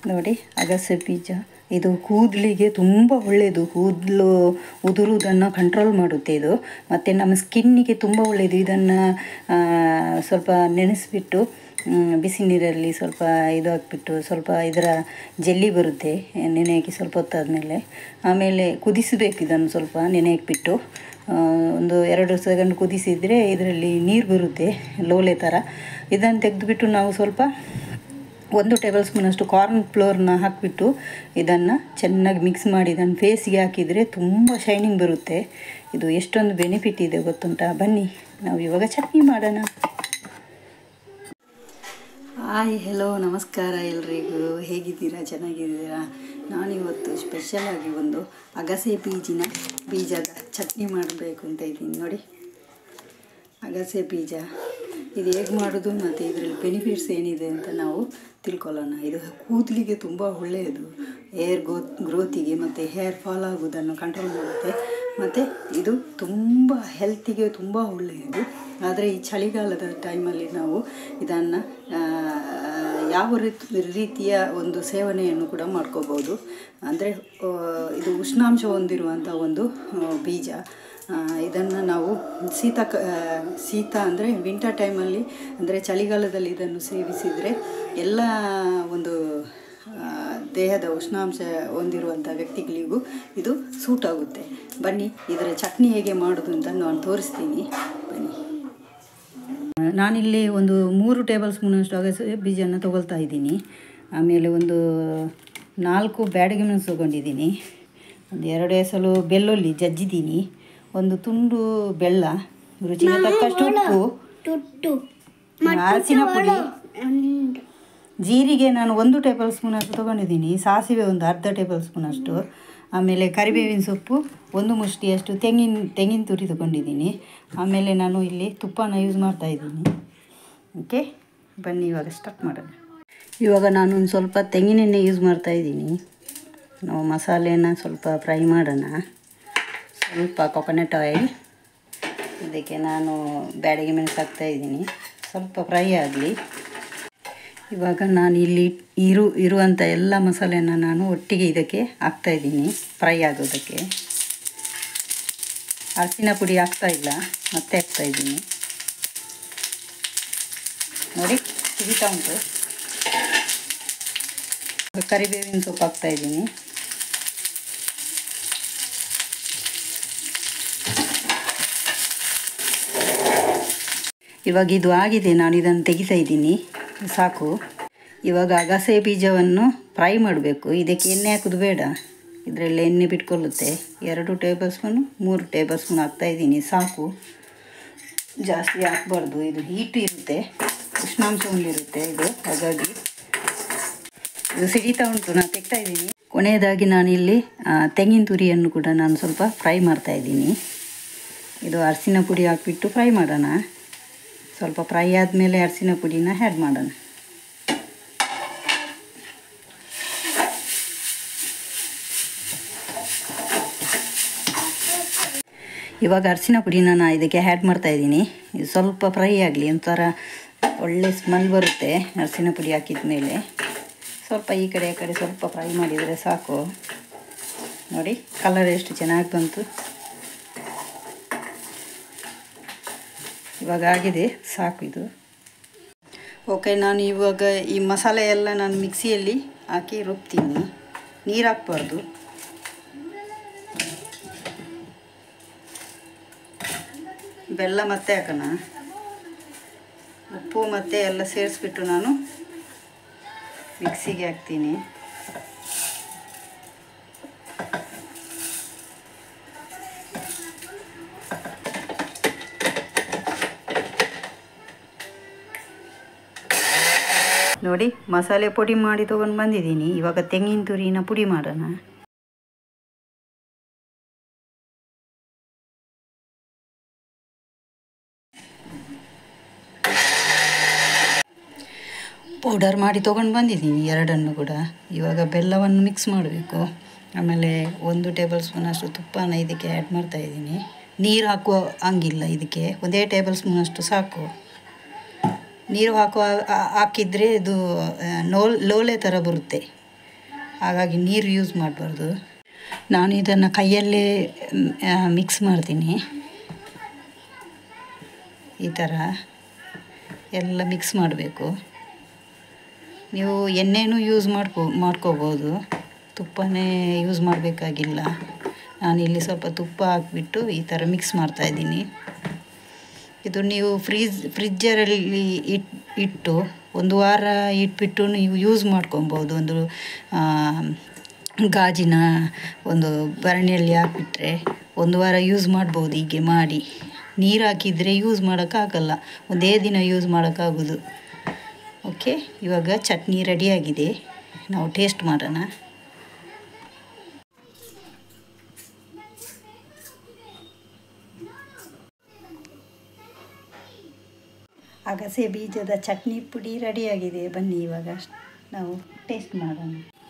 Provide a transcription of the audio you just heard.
ನೋಡಿ ಅಗಸೆ ಬೀಜ ಇದು ಕೂದಲಿಗೆ ತುಂಬ ಒಳ್ಳೆಯದು ಕೂದಲು ಉದುರುವುದನ್ನು ಕಂಟ್ರೋಲ್ ಮಾಡುತ್ತೆ ಇದು ಮತ್ತು ನಮ್ಮ ಸ್ಕಿನ್ನಿಗೆ ತುಂಬ ಒಳ್ಳೆಯದು ಇದನ್ನು ಸ್ವಲ್ಪ ನೆನೆಸ್ಬಿಟ್ಟು ಮ್, ಬಿಸಿ ನೀರಲ್ಲಿ ಸ್ವಲ್ಪ ಇದು ಹಾಕ್ಬಿಟ್ಟು ಸ್ವಲ್ಪ ಇದರ ಜೆಲ್ಲಿ ಬರುತ್ತೆ ನೆನೆ ಹಾಕಿ ಸ್ವಲ್ಪ ಹೊತ್ತಾದಮೇಲೆ ಆಮೇಲೆ ಕುದಿಸಬೇಕು ಇದನ್ನು ಸ್ವಲ್ಪ ನೆನೆ ಹಾಕ್ಬಿಟ್ಟು ಆ, ಒಂದು ಎರಡು ಸೆಕೆಂಡ್ ಕುದಿಸಿದರೆ ಇದರಲ್ಲಿ ನೀರು ಬರುತ್ತೆ ಲೋಲೆ ಥರ ಇದನ್ನು ತೆಗೆದುಬಿಟ್ಟು ನಾವು ಸ್ವಲ್ಪ ಒಂದು ಟೇಬಲ್ ಸ್ಪೂನಷ್ಟು ಕಾರ್ನ್ ಫ್ಲೋರ್ನ ಹಾಕಿಬಿಟ್ಟು ಇದನ್ನು ಚೆನ್ನಾಗಿ ಮಿಕ್ಸ್ ಮಾಡಿ ಇದನ್ನು ಫೇಸ್ಗೆ ಹಾಕಿದರೆ ತುಂಬ ಶೈನಿಂಗ್ ಬರುತ್ತೆ ಇದು ಎಷ್ಟೊಂದು ಬೆನಿಫಿಟ್ ಇದೆ ಗೊತ್ತುಂಟಾ ಬನ್ನಿ ನಾವು ಇವಾಗ ಚಟ್ನಿ ಮಾಡೋಣ ಹಾಯ್ ಹೆಲೋ ನಮಸ್ಕಾರ ಎಲ್ರಿಗೂ ಹೇಗಿದ್ದೀರಾ ಚೆನ್ನಾಗಿದ್ದೀರಾ ನಾನಿವತ್ತು ಸ್ಪೆಷಲಾಗಿ ಒಂದು ಅಗಸೆ ಬೀಜಿನ ಬೀಜದ ಚಟ್ನಿ ಮಾಡಬೇಕು ಅಂತ ಇದ್ದೀನಿ ನೋಡಿ ಅಗಸೆ ಬೀಜ ಇದು ಹೇಗೆ ಮಾಡೋದು ಮತ್ತು ಇದರಲ್ಲಿ ಬೆನಿಫಿಟ್ಸ್ ಏನಿದೆ ಅಂತ ನಾವು ತಿಳ್ಕೊಳ್ಳೋಣ ಇದು ಕೂದಲಿಗೆ ತುಂಬ ಒಳ್ಳೆಯದು ಹೇರ್ ಗೋ ಗ್ರೋತಿಗೆ ಮತ್ತು ಹೇರ್ ಫಾಲ್ ಆಗೋದನ್ನು ಕಂಟ್ರೋಲ್ ಮಾಡುತ್ತೆ ಮತ್ತು ಇದು ತುಂಬ ಹೆಲ್ತಿಗೆ ತುಂಬ ಒಳ್ಳೆಯದು ಆದರೆ ಈ ಚಳಿಗಾಲದ ಟೈಮಲ್ಲಿ ನಾವು ಇದನ್ನು ಯಾವ ರೀತಿ ರೀತಿಯ ಒಂದು ಸೇವನೆಯನ್ನು ಕೂಡ ಮಾಡ್ಕೋಬೋದು ಅಂದರೆ ಇದು ಉಷ್ಣಾಂಶ ಹೊಂದಿರುವಂಥ ಒಂದು ಆ, ಬೀಜ ಇದನ್ನು ನಾವು ಶೀತ ಕ ಶೀತ ಅಂದರೆ ವಿಂಟರ್ ಟೈಮಲ್ಲಿ ಅಂದರೆ ಚಳಿಗಾಲದಲ್ಲಿ ಇದನ್ನು ಸೇವಿಸಿದರೆ ಎಲ್ಲ ಒಂದು ಆ, ದೇಹದ ಉಷ್ಣಾಂಶ ಹೊಂದಿರುವಂಥ ವ್ಯಕ್ತಿಗಳಿಗೂ ಇದು ಸೂಟ್ ಆಗುತ್ತೆ ಬನ್ನಿ ಇದರ ಚಟ್ನಿ ಹೇಗೆ ಮಾಡೋದು ಅಂತ ನಾನು ತೋರಿಸ್ತೀನಿ ಬನ್ನಿ ನಾನಿಲ್ಲಿ ಒಂದು ಮೂರು ಟೇಬಲ್ ಸ್ಪೂನಷ್ಟು ಅಗಸೆ ಬೀಜನ ತೊಗೊಳ್ತಾ ಇದ್ದೀನಿ ಆಮೇಲೆ ಒಂದು ನಾಲ್ಕು ಬ್ಯಾಡಗಿ ಮೆಣಸು ತೊಗೊಂಡಿದ್ದೀನಿ ಒಂದು ಎರಡು ಎಸಲು ಬೆಳ್ಳುಳ್ಳಿ ಜಜ್ಜಿದ್ದೀನಿ ಒಂದು ತುಂಡು ಬೆಲ್ಲ ರುಚಿಗೆ ತಕ್ಕಷ್ಟು ಉಪ್ಪು ತುಟ್ಟು ಅರಸಿನ ಪುಡಿ ಜೀರಿಗೆ ನಾನು ಒಂದು ಟೇಬಲ್ ಸ್ಪೂನಷ್ಟು ತೊಗೊಂಡಿದ್ದೀನಿ ಸಾಸಿವೆ ಒಂದು ಅರ್ಧ ಟೇಬಲ್ ಸ್ಪೂನಷ್ಟು ಆಮೇಲೆ ಕರಿಬೇವಿನ ಸೊಪ್ಪು ಒಂದು ಮುಷ್ಟಿಯಷ್ಟು ತೆಂಗಿನ ತೆಂಗಿನ ತುರಿ ತೊಗೊಂಡಿದ್ದೀನಿ ಆಮೇಲೆ ನಾನು ಇಲ್ಲಿ ತುಪ್ಪನ ಯೂಸ್ ಮಾಡ್ತಾ ಇದ್ದೀನಿ ಓಕೆ ಬನ್ನಿ ಇವಾಗ ಸ್ಟಾರ್ಟ್ ಮಾಡೋಣ ಇವಾಗ ನಾನು ಒಂದು ಸ್ವಲ್ಪ ತೆಂಗಿನೆಣ್ಣೆ ಯೂಸ್ ಮಾಡ್ತಾ ಇದ್ದೀನಿ ನಾವು ಮಸಾಲೆನ ಸ್ವಲ್ಪ ಫ್ರೈ ಮಾಡೋಣ ಸ್ವಲ್ಪ ಕೊಕೊನಟ್ ಆಯಿಲ್ ಇದಕ್ಕೆ ನಾನು ಬ್ಯಾಡಿಗೆ ಮೆಣಸು ಹಾಕ್ತಾ ಇದ್ದೀನಿ ಸ್ವಲ್ಪ ಫ್ರೈ ಆಗಲಿ ಇವಾಗ ನಾನು ಇಲ್ಲಿ ಇರು ಇರುವಂಥ ಎಲ್ಲ ಮಸಾಲೆನ ನಾನು ಒಟ್ಟಿಗೆ ಇದಕ್ಕೆ ಹಾಕ್ತಾ ಇದ್ದೀನಿ ಫ್ರೈ ಆಗೋದಕ್ಕೆ ಅರಸಿನ ಪುಡಿ ಹಾಕ್ತಾ ಇಲ್ಲ ಮತ್ತೆ ಹಾಕ್ತಾ ಇದ್ದೀನಿ ನೋಡಿ ಸಿಗಿತಾ ಉಂಟು ಕರಿಬೇವಿನ ಸೊಪ್ಪು ಹಾಕ್ತಾ ಇದ್ದೀನಿ ಇವಾಗ ಇದು ಆಗಿದೆ ನಾನು ಇದನ್ನು ತೆಗಿತಾ ಇದ್ದೀನಿ ಸಾಕು ಇವಾಗ ಅಗಸೆ ಬೀಜವನ್ನು ಫ್ರೈ ಮಾಡಬೇಕು ಇದಕ್ಕೆ ಎಣ್ಣೆ ಹಾಕೋದು ಬೇಡ ಇದರಲ್ಲಿ ಎಣ್ಣೆ ಬಿಟ್ಕೊಳ್ಳುತ್ತೆ ಎರಡು ಟೇಬಲ್ ಸ್ಪೂನು ಮೂರು ಟೇಬಲ್ ಸ್ಪೂನ್ ಹಾಕ್ತಾಯಿದ್ದೀನಿ ಸಾಕು ಜಾಸ್ತಿ ಹಾಕ್ಬಾರ್ದು ಇದು ಹೀಟ್ ಇರುತ್ತೆ ಉಷ್ಣಾಂಶ ಹೊಂದಿರುತ್ತೆ ಇದು ಹಾಗಾಗಿ ಇದು ಸಿಡಿತಾ ಉಂಟು ನಾನು ತೆಗ್ತಾ ಇದ್ದೀನಿ ಕೊನೆಯದಾಗಿ ನಾನಿಲ್ಲಿ ಆ, ತೆಂಗಿನ ತುರಿಯನ್ನು ಕೂಡ ನಾನು ಸ್ವಲ್ಪ ಫ್ರೈ ಮಾಡ್ತಾ ಇದ್ದೀನಿ ಇದು ಅರಸಿನ ಪುಡಿ ಹಾಕ್ಬಿಟ್ಟು ಫ್ರೈ ಮಾಡೋಣ ಸ್ವಲ್ಪ ಫ್ರೈ ಆದಮೇಲೆ ಅರಸಿನ ಪುಡಿನ ಆ್ಯಡ್ ಮಾಡೋಣ ಇವಾಗ ಅರಸಿನ ಪುಡಿನ ನಾನು ಇದಕ್ಕೆ ಆ್ಯಡ್ ಮಾಡ್ತಾ ಇದ್ದೀನಿ ಇದು ಸ್ವಲ್ಪ ಫ್ರೈ ಆಗಲಿ ಒಂಥರ ಒಳ್ಳೆ ಸ್ಮೆಲ್ ಬರುತ್ತೆ ಅರಸಿನ ಪುಡಿ ಹಾಕಿದ ಮೇಲೆ ಸ್ವಲ್ಪ ಈ ಕಡೆ ಆ ಕಡೆ ಸ್ವಲ್ಪ ಫ್ರೈ ಮಾಡಿದರೆ ಸಾಕು ನೋಡಿ ಕಲರ್ ಎಷ್ಟು ಚೆನ್ನಾಗಿ ಬಂತು ಇವಾಗ ಆಗಿದೆ ಸಾಕು ಇದು ಓಕೆ ನಾನು ಇವಾಗ ಈ ಮಸಾಲೆ ಎಲ್ಲ ನಾನು ಮಿಕ್ಸಿಯಲ್ಲಿ ಹಾಕಿ ರುಬ್ತೀನಿ ನೀರು ಹಾಕ್ಬಾರ್ದು ಬೆಲ್ಲ ಮತ್ತೆ ಹಾಕೋಣ ಉಪ್ಪು ಮತ್ತೆ ಎಲ್ಲ ಸೇರಿಸ್ಬಿಟ್ಟು ನಾನು ಮಿಕ್ಸಿಗೆ ಹಾಕ್ತೀನಿ ನೋಡಿ ಮಸಾಲೆ ಪುಡಿ ಮಾಡಿ ತೊಗೊಂಡು ಬಂದಿದ್ದೀನಿ ಇವಾಗ ತೆಂಗಿನ ತುರಿನ ಪುಡಿ ಮಾಡೋಣ ಪೌಡರ್ ಮಾಡಿ ತೊಗೊಂಡು ಬಂದಿದ್ದೀನಿ ಎರಡನ್ನು ಕೂಡ ಇವಾಗ ಬೆಲ್ಲವನ್ನು ಮಿಕ್ಸ್ ಮಾಡಬೇಕು ಆಮೇಲೆ ಒಂದು ಟೇಬಲ್ ಸ್ಪೂನಷ್ಟು ತುಪ್ಪನ ಇದಕ್ಕೆ ಆ್ಯಡ್ ಮಾಡ್ತಾ ಇದ್ದೀನಿ ನೀರು ಹಾಕುವ ಹಂಗಿಲ್ಲ ಇದಕ್ಕೆ ಒಂದೇ ಟೇಬಲ್ ಸ್ಪೂನಷ್ಟು ಸಾಕು ನೀರು ಹಾಕುವ ಆ- ಹಾಕಿದರೆ ಇದು ಆ, ನೋ ಲೋಲೆ ಥರ ಬರುತ್ತೆ ಹಾಗಾಗಿ ನೀರು ಯೂಸ್ ಮಾಡಬಾರ್ದು ನಾನು ಇದನ್ನು ಕೈಯಲ್ಲೇ ಮಿಕ್ಸ್ ಮಾಡ್ತೀನಿ ಈ ಥರ ಎಲ್ಲ ಮಿಕ್ಸ್ ಮಾಡಬೇಕು ನೀವು ಎಣ್ಣೆನೂ ಯೂಸ್ ಮಾಡ್ಕೋ ಮಾಡ್ಕೋಬೋದು ತುಪ್ಪನೇ ಯೂಸ್ ಮಾಡಬೇಕಾಗಿಲ್ಲ ನಾನಿಲ್ಲಿ ಸ್ವಲ್ಪ ತುಪ್ಪ ಹಾಕ್ಬಿಟ್ಟು ಈ ಥರ ಮಿಕ್ಸ್ ಮಾಡ್ತಾಯಿದ್ದೀನಿ ಇದು ನೀವು ಫ್ರೀಜ್ ಫ್ರಿಜ್ಜರಲ್ಲಿ ಇಟ್ ಇಟ್ಟು ಒಂದು ವಾರ ಇಟ್ಬಿಟ್ಟು ನೀವು ಯೂಸ್ ಮಾಡ್ಕೊಬೋದು ಒಂದು ಗಾಜಿನ ಒಂದು ಭರಣಿಯಲ್ಲಿ ಹಾಕ್ಬಿಟ್ರೆ ಒಂದು ವಾರ ಯೂಸ್ ಮಾಡ್ಬೋದು ಹೀಗೆ ಮಾಡಿ ನೀರು ಹಾಕಿದರೆ ಯೂಸ್ ಮಾಡೋಕ್ಕಾಗಲ್ಲ ಒಂದೇ ದಿನ ಯೂಸ್ ಮಾಡೋಕ್ಕಾಗೋದು ಓಕೆ ಇವಾಗ ಚಟ್ನಿ ರೆಡಿಯಾಗಿದೆ ನಾವು ಟೇಸ್ಟ್ ಮಾಡೋಣ ಅಗಸೆ ಬೀಜದ ಚಟ್ನಿ ಪುಡಿ ರೆಡಿಯಾಗಿದೆ ಬನ್ನಿ ಇವಾಗ ನಾವು ಟೇಸ್ಟ್ ಮಾಡೋಣ